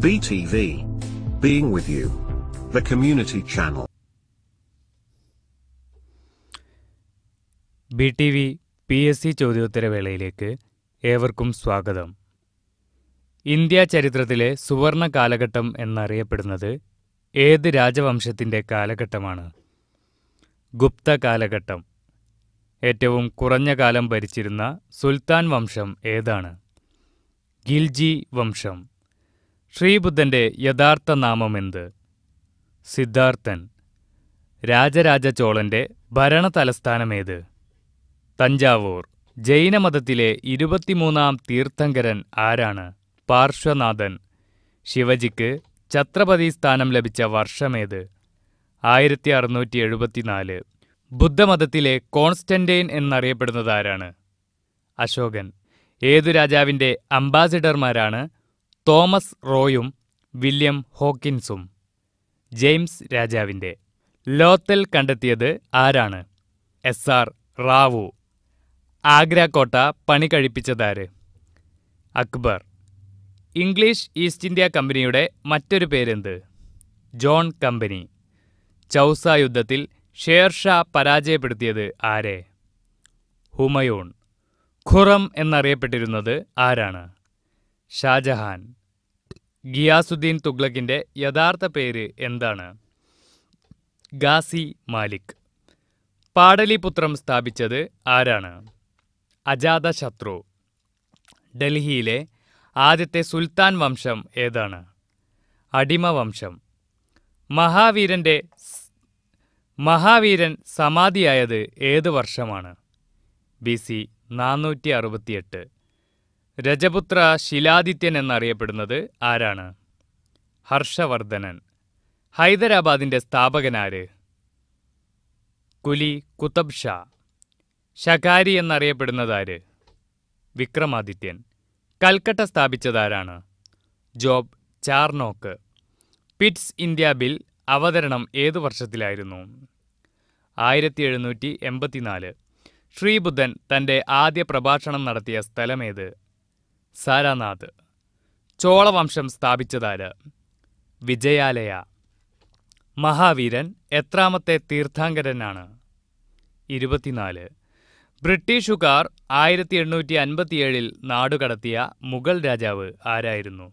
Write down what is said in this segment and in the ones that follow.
BTV. Being with you. The community channel. B T V P S C ചോദ്യോത്തരവേളയിലേക്ക് ഏവർക്കും സ്വാഗതം India ചരിത്രത്തിലെ സുവർണ കാലഘട്ടം എന്നറിയപ്പെടുന്നത് ഏത് രാജവംശത്തിൻ്റെ കാലഘട്ടമാണ് ഗുപ്ത കാലഘട്ടം ഏറ്റവും കുറഞ്ഞ കാലം ഭരിച്ചിരുന്ന സുൽത്താൻ വംശം ഏതാണ് ഗിൽജി വംശം ശ്രീബുദ്ധൻ്റെ യഥാർത്ഥ നാമമെന്ത് സിദ്ധാർത്ഥൻ രാജരാജ ചോളന്റെ ഭരണ തലസ്ഥാനമേത് തഞ്ചാവൂർ ജൈനമതത്തിലെ ഇരുപത്തിമൂന്നാം തീർത്ഥങ്കരൻ ആരാണ് പാർശ്വനാഥൻ ശിവജിക്ക് ഛത്രപതി സ്ഥാനം ലഭിച്ച വർഷമേത് ആയിരത്തി അറുന്നൂറ്റി എഴുപത്തിനാല് ബുദ്ധമതത്തിലെ കോൺസ്റ്റന്റൈൻ എന്നറിയപ്പെടുന്നത് ആരാണ് അശോകൻ ഏതു രാജാവിൻ്റെ അംബാസിഡർമാരാണ് തോമസ് റോയും വില്യം ഹോക്കിൻസും ജെയിംസ് രാജാവിൻ്റെ ലോത്തൽ കണ്ടെത്തിയത് ആരാണ് എസ് ആർ റാവു ആഗ്ര കോട്ട പണി കഴിപ്പിച്ചതാര് അക്ബർ ഇംഗ്ലീഷ് ഈസ്റ്റ് ഇന്ത്യ കമ്പനിയുടെ മറ്റൊരു പേരെന്ത് ജോൺ കമ്പനി ചൗസ യുദ്ധത്തിൽ ഷേർഷാ പരാജയപ്പെടുത്തിയത് ആരെ ഹുമയൂൺ ഖുറം എന്നറിയപ്പെട്ടിരുന്നത് ആരാണ് ഷാജഹാൻ ഗിയാസുദ്ദീൻ തുഗ്ലക്കിൻ്റെ യഥാർത്ഥ പേര് എന്താണ് ഗാസി മാലിക് പാടലിപുത്രം സ്ഥാപിച്ചത് ആരാണ് അജാതശത്രു ഡൽഹിയിലെ ആദ്യത്തെ സുൽത്താൻ വംശം ഏതാണ് അടിമ വംശം മഹാവീരന്റെ സ്- മഹാവീരൻ സമാധിയായത് ഏത് വർഷമാണ് ബി സി നാനൂറ്റി അറുപത്തിയെട്ട് രജപുത്ര ശിലാദിത്യൻ എന്നറിയപ്പെടുന്നത് ആരാണ് ഹർഷവർദ്ധനൻ ഹൈദരാബാദിന്റെ സ്ഥാപകനാര് കുലി കുതബ് ഷാ ശകാരി എന്നറിയപ്പെടുന്നതാര് വിക്രമാദിത്യൻ കൽക്കട്ട സ്ഥാപിച്ചതാരാണ് Job Charnock Pitt's India bill അവതരണം ഏതു വർഷത്തിലായിരുന്നു ആയിരത്തി എഴുന്നൂറ്റി എൺപത്തിനാല് ശ്രീബുദ്ധൻ തൻ്റെ ആദ്യ പ്രഭാഷണം നടത്തിയ സ്ഥലമേത് സാരാനാഥ് ചോളവംശം സ്ഥാപിച്ചതാര് വിജയാലയ മഹാവീരൻ എത്രാമത്തെ തീർത്ഥാങ്കരനാണ് ഇരുപത്തിനാല് ബ്രിട്ടീഷുകാർ ആയിരത്തി എണ്ണൂറ്റി അൻപത്തിയേഴിൽ നാടുകടത്തിയ മുഗൾ രാജാവ് ആരായിരുന്നു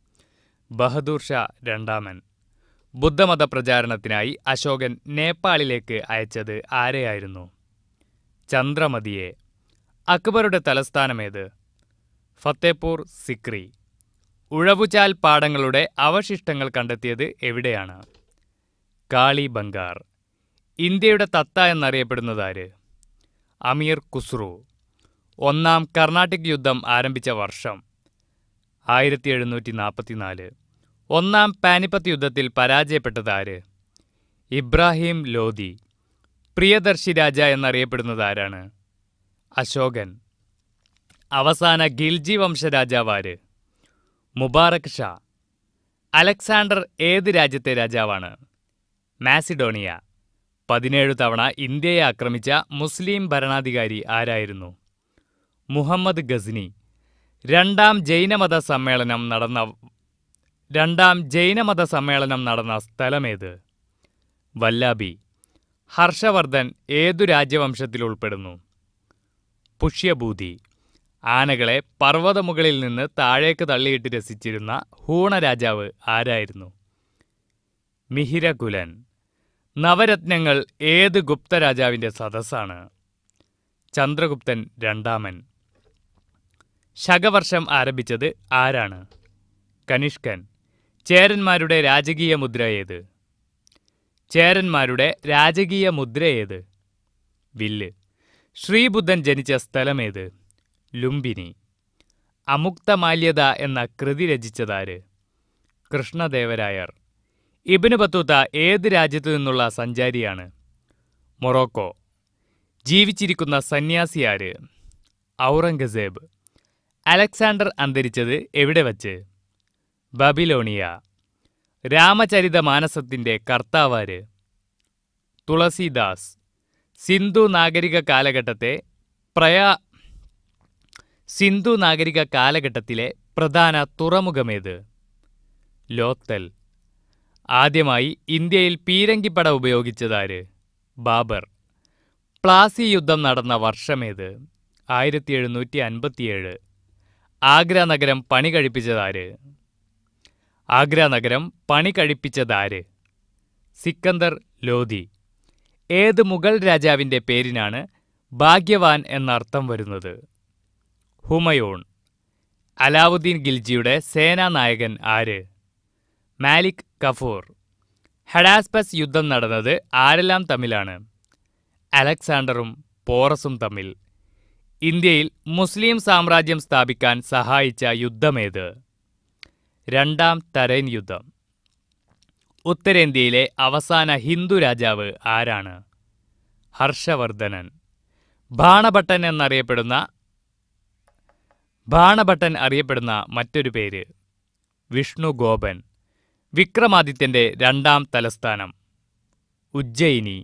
ബഹദൂർ ഷാ രണ്ടാമൻ ബുദ്ധമത പ്രചാരണത്തിനായി അശോകൻ നേപ്പാളിലേക്ക് അയച്ചത് ആരെയായിരുന്നു ചന്ദ്രമതിയെ അക്ബറുടെ തലസ്ഥാനമേത് ഫത്തേപൂർ സിക്രി ഉഴവുചാൽ പാടങ്ങളുടെ അവശിഷ്ടങ്ങൾ കണ്ടെത്തിയത് എവിടെയാണ് കാളി ബംഗാർ ഇന്ത്യയുടെ തത്ത എന്നറിയപ്പെടുന്നതാര് അമീർ ഖുസ്രു ഒന്നാം കർണാട്ടിക് യുദ്ധം ആരംഭിച്ച വർഷം ആയിരത്തി എഴുന്നൂറ്റി നാൽപ്പത്തിനാല് ഒന്നാം പാനിപ്പത്ത് യുദ്ധത്തിൽ പരാജയപ്പെട്ടതാര് ഇബ്രാഹിം ലോധി പ്രിയദർശി രാജ എന്നറിയപ്പെടുന്നത് ആരാണ് അശോകൻ അവസാന ഗിൽജി വംശരാജാവാര് മുബാറക് ഷാ അലക്സാണ്ടർ ഏത് രാജ്യത്തെ രാജാവാണ് മാസിഡോണിയ പതിനേഴു തവണ ഇന്ത്യയെ ആക്രമിച്ച മുസ്ലിം ഭരണാധികാരി ആരായിരുന്നു മുഹമ്മദ് ഗസ്നി രണ്ടാം ജൈനമത സമ്മേളനം നടന്ന രണ്ടാം ജൈനമത സമ്മേളനം നടന്ന സ്ഥലമേത് വല്ലാബി ഹർഷവർദ്ധൻ ഏതു രാജ്യവംശത്തിൽ ഉൾപ്പെടുന്നു പുഷ്യഭൂതി ആനകളെ പർവ്വതമുകളിൽ നിന്ന് താഴേക്ക് തള്ളിയിട്ട് രസിച്ചിരുന്ന ഹൂണ രാജാവ് ആരായിരുന്നു മിഹിരകുലൻ നവരത്നങ്ങൾ ഏത് ഗുപ്ത രാജാവിൻ്റെ സദസ്സാണ് ചന്ദ്രഗുപ്തൻ രണ്ടാമൻ ശകവർഷം ആരംഭിച്ചത് ആരാണ് കനിഷ്കൻ ചേരന്മാരുടെ രാജകീയ മുദ്ര ഏത് ചേരന്മാരുടെ രാജകീയ മുദ്ര ഏത് വില്ല് ശ്രീബുദ്ധൻ ജനിച്ച സ്ഥലമേത് ലുംബിനി അമുക്തമാല്യത എന്ന കൃതി രചിച്ചതാര് കൃഷ്ണദേവരായർ ഇബിന് ബത്തൂത്ത ഏത് രാജ്യത്തു നിന്നുള്ള സഞ്ചാരിയാണ് മൊറോക്കോ ജീവിച്ചിരിക്കുന്ന സന്യാസി ആര് ഔറംഗസേബ് അലക്സാണ്ടർ അന്തരിച്ചത് എവിടെ വച്ച് ബബിലോണിയ രാമചരിത മാനസത്തിൻ്റെ കർത്താവാര് തുളസീദാസ് സിന്ധു നാഗരിക കാലഘട്ടത്തെ പ്രയാ സിന്ധു നാഗരിക കാലഘട്ടത്തിലെ പ്രധാന തുറമുഖമേത് ലോത്തൽ ആദ്യമായി ഇന്ത്യയിൽ പീരങ്കിപ്പട ഉപയോഗിച്ചതാര് ബാബർ പ്ലാസി യുദ്ധം നടന്ന വർഷമേത് ആയിരത്തി എഴുന്നൂറ്റി അൻപത്തിയേഴ് ആഗ്ര നഗരം പണി കഴിപ്പിച്ചതാര് ആഗ്ര നഗരം പണി കഴിപ്പിച്ചതാര് സിക്കന്ദർ ലോധി ഏത് മുഗൾ രാജാവിൻ്റെ പേരിനാണ് ഭാഗ്യവാൻ എന്നർത്ഥം വരുന്നത് ഹുമയൂൺ അലാവുദ്ദീൻ ഖിൽജിയുടെ സേനാനായകൻ ആര് മാലിക് കഫൂർ ഹഡാസ്പസ് യുദ്ധം നടന്നത് ആരെല്ലാം തമ്മിലാണ് അലക്സാണ്ടറും പോറസും തമ്മിൽ ഇന്ത്യയിൽ മുസ്ലിം സാമ്രാജ്യം സ്ഥാപിക്കാൻ സഹായിച്ച യുദ്ധമേത് രണ്ടാം തരൈൻ യുദ്ധം ഉത്തരേന്ത്യയിലെ അവസാന ഹിന്ദു രാജാവ് ആരാണ് ഹർഷവർദ്ധനൻ ബാണഭട്ടൻ എന്നറിയപ്പെടുന്ന ബാണഭട്ടൻ അറിയപ്പെടുന്ന മറ്റൊരു പേര് വിഷ്ണു ഗോപൻ വിക്രമാദിത്യന്റെ രണ്ടാം തലസ്ഥാനം ഉജ്ജയിനി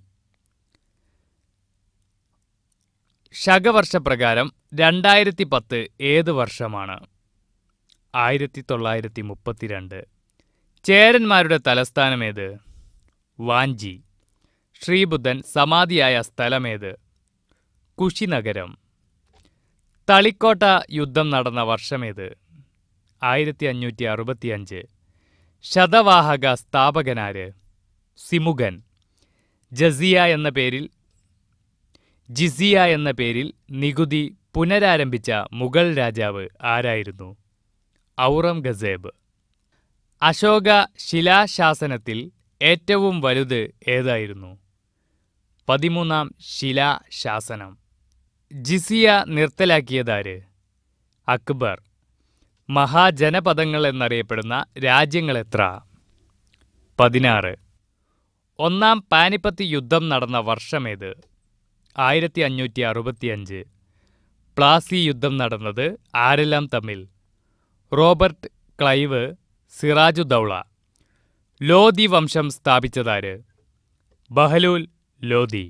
ശകവർഷപ്രകാരം രണ്ടായിരത്തി പത്ത് ഏത് വർഷമാണ് ആയിരത്തി തൊള്ളായിരത്തി മുപ്പത്തിരണ്ട് ചേരന്മാരുടെ തലസ്ഥാനമേത് വാഞ്ചി ശ്രീബുദ്ധൻ സമാധിയായ സ്ഥലമേത് കുശിനഗരം തളിക്കോട്ട യുദ്ധം നടന്ന വർഷമേത് ആയിരത്തി അഞ്ഞൂറ്റി അറുപത്തിയഞ്ച് ശതവാഹക സ്ഥാപകനാര് സിമുഗൻ ജസിയ എന്ന പേരിൽ ജിസിയ എന്ന പേരിൽ നികുതി പുനരാരംഭിച്ച മുഗൾ രാജാവ് ആരായിരുന്നു ഔറംഗസേബ് അശോക ശിലാശാസനത്തിൽ ഏറ്റവും വലുത് ഏതായിരുന്നു പതിമൂന്നാം ശിലാശാസനം ജിസിയ നിർത്തലാക്കിയതാര് അക്ബർ മഹാജനപദങ്ങൾ എന്നറിയപ്പെടുന്ന രാജ്യങ്ങൾ എത്ര പതിനാറ് ഒന്നാം പാനിപ്പത്ത് യുദ്ധം നടന്ന വർഷമേത് ആയിരത്തി അഞ്ഞൂറ്റി അറുപത്തിയഞ്ച് പ്ലാസി യുദ്ധം നടന്നത് ആരെല്ലാം തമ്മിൽ റോബർട്ട് ക്ലൈവ് സിറാജുദ്ദൗള ലോധി വംശം സ്ഥാപിച്ചതാര് ബഹലൂൽ ലോധി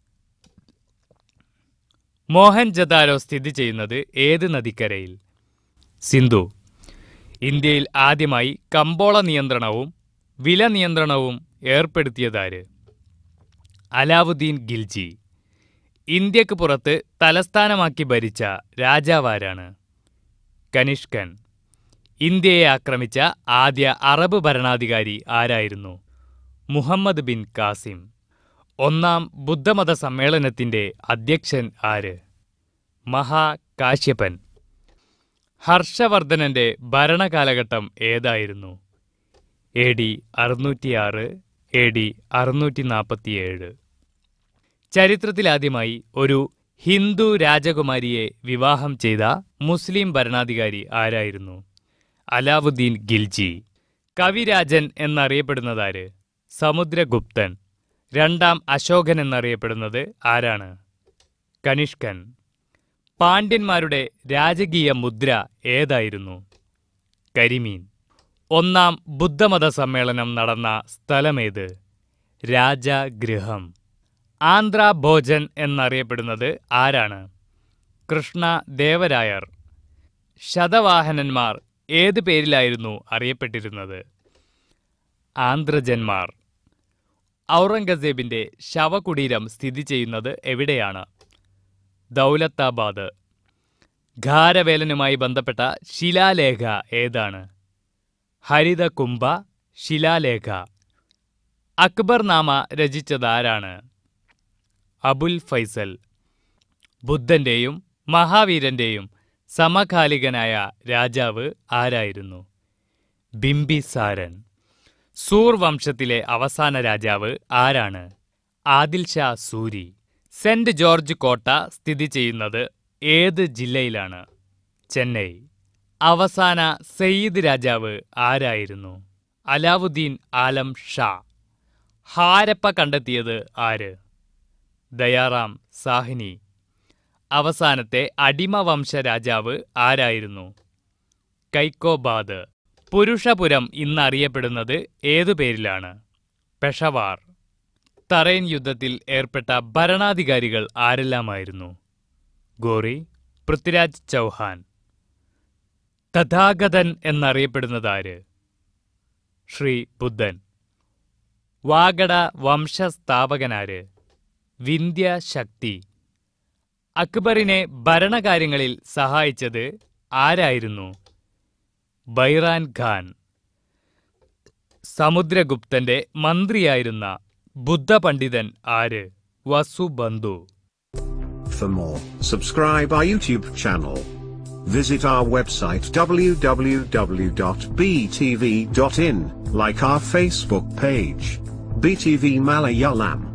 മോഹൻജദാരോ സ്ഥിതി ചെയ്യുന്നത് ഏത് നദിക്കരയിൽ സിന്ധു ഇന്ത്യയിൽ ആദ്യമായി കമ്പോള നിയന്ത്രണവും വില നിയന്ത്രണവും ഏർപ്പെടുത്തിയതാര് അലാവുദ്ദീൻ ഖിൽജി ഇന്ത്യക്ക് പുറത്ത് തലസ്ഥാനമാക്കി ഭരിച്ച രാജാവാരാണ് കനിഷ്കൻ ഇന്ത്യയെ ആക്രമിച്ച ആദ്യ അറബ് ഭരണാധികാരി ആരായിരുന്നു മുഹമ്മദ് ബിൻ കാസിം ഒന്നാം ബുദ്ധമത സമ്മേളനത്തിന്റെ അധ്യക്ഷൻ ആര് മഹാകാശ്യപൻ ഹർഷവർദ്ധനന്റെ ഭരണകാലഘട്ടം ഏതായിരുന്നു എ ഡി അറുന്നൂറ്റിയാറ് എ ഡി അറുന്നൂറ്റി നാൽപ്പത്തിയേഴ് ചരിത്രത്തിലാദ്യമായി ഒരു ഹിന്ദു രാജകുമാരിയെ വിവാഹം ചെയ്ത മുസ്ലിം ഭരണാധികാരി ആരായിരുന്നു അലാവുദ്ദീൻ ഖിൽജി കവിരാജൻ എന്നറിയപ്പെടുന്നതാര് സമുദ്രഗുപ്തൻ രണ്ടാം അശോകൻ എന്നറിയപ്പെടുന്നത് ആരാണ് കനിഷ്കൻ പാണ്ഡ്യന്മാരുടെ രാജകീയ മുദ്ര ഏതായിരുന്നു കരിമീൻ ഒന്നാം ബുദ്ധമത സമ്മേളനം നടന്ന സ്ഥലമേത് രാജഗൃഹം ആന്ധ്ര ഭോജൻ എന്നറിയപ്പെടുന്നത് ആരാണ് കൃഷ്ണ ദേവരായർ ശതവാഹനന്മാർ ഏത് പേരിലായിരുന്നു അറിയപ്പെട്ടിരുന്നത് ആന്ധ്രജന്മാർ ഔറംഗസേബിന്റെ ശവകുടീരം സ്ഥിതി ചെയ്യുന്നത് എവിടെയാണ് ദൗലത്താബാദ് ഘാരവേലനുമായി ബന്ധപ്പെട്ട ശിലാലേഖ ഏതാണ് ഹരിതകുംഭ ശിലാലേഖ അക്ബർ നാമ രചിച്ചതാരാണ് അബുൽ ഫൈസൽ ബുദ്ധന്റെയും മഹാവീരന്റെയും സമകാലികനായ രാജാവ് ആരായിരുന്നു ബിംബിസാരൻ സൂർ വംശത്തിലെ അവസാന രാജാവ് ആരാണ് ആദിൽ ഷാ സൂരി സെന്റ് ജോർജ് കോട്ട സ്ഥിതി ചെയ്യുന്നത് ഏത് ജില്ലയിലാണ് ചെന്നൈ അവസാന സയ്യിദ് രാജാവ് ആരായിരുന്നു അലാവുദ്ദീൻ ആലം ഷാ ഹാരപ്പ കണ്ടെത്തിയത് ആര് ദയാറാം സാഹ്നി അവസാനത്തെ അടിമവംശ രാജാവ് ആരായിരുന്നു കൈക്കോബാദ് പുരുഷപുരം ഇന്നറിയപ്പെടുന്നത് ഏതു പേരിലാണ് പെഷവാർ തറൈൻ യുദ്ധത്തിൽ ഏർപ്പെട്ട ഭരണാധികാരികൾ ആരെല്ലാമായിരുന്നു ഗോറി പൃഥ്വിരാജ് ചൗഹാൻ തഥാഗതൻ എന്നറിയപ്പെടുന്നതാര് ശ്രീ ബുദ്ധൻ വാഗട വംശസ്ഥാപകനാര് വിന്ധ്യ ശക്തി അക്ബറിനെ ഭരണകാര്യങ്ങളിൽ സഹായിച്ചത് ആരായിരുന്നു ബൈറാൻ ഖാൻ സമുദ്രഗുപ്തന്റെ മന്ത്രിയായിരുന്ന ബുദ്ധപണ്ഡിതൻ ആര് വസുബന്ധു For more, subscribe our YouTube channel. Visit our website www.btv.in, like our Facebook page. BTV Malayalam.